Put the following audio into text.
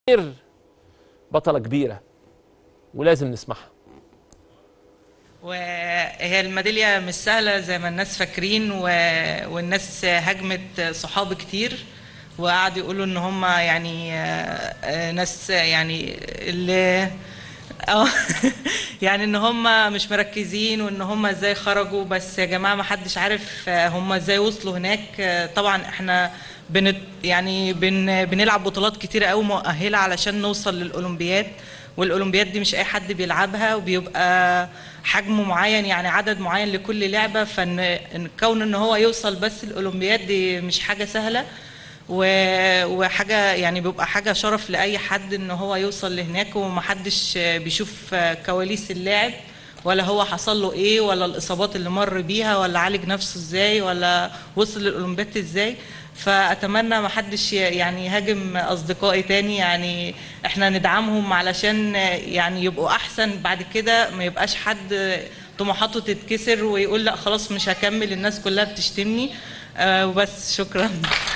غير بطلة كبيرة ولازم نسمعها وهي الميدالية مش سهلة زي ما الناس فاكرين و... والناس هاجمت صحابي كتير وقعدوا يقولوا ان هم يعني آه، آه، ناس يعني اللي اه يعني ان هم مش مركزين وان هم ازاي خرجوا بس يا جماعه ما حدش عارف آه، هم ازاي وصلوا هناك آه، طبعا احنا بنت يعني بن بنلعب بطولات كتيره قوي مؤهله علشان نوصل للاولمبياد والاولمبياد دي مش اي حد بيلعبها وبيبقى حجم معين يعني عدد معين لكل لعبه فان إن كون ان هو يوصل بس الاولمبياد دي مش حاجه سهله و- وحاجه يعني بيبقى حاجه شرف لاي حد ان هو يوصل لهناك ومحدش بيشوف كواليس اللاعب ولا هو حصل له ايه ولا الاصابات اللي مر بيها ولا عالج نفسه ازاي ولا وصل للاولمبياد ازاي فاتمنى ما حدش يعني يهاجم اصدقائي تاني يعني احنا ندعمهم علشان يعني يبقوا احسن بعد كده ما يبقاش حد طموحاته تتكسر ويقول لا خلاص مش هكمل الناس كلها بتشتمني آه، وبس شكرا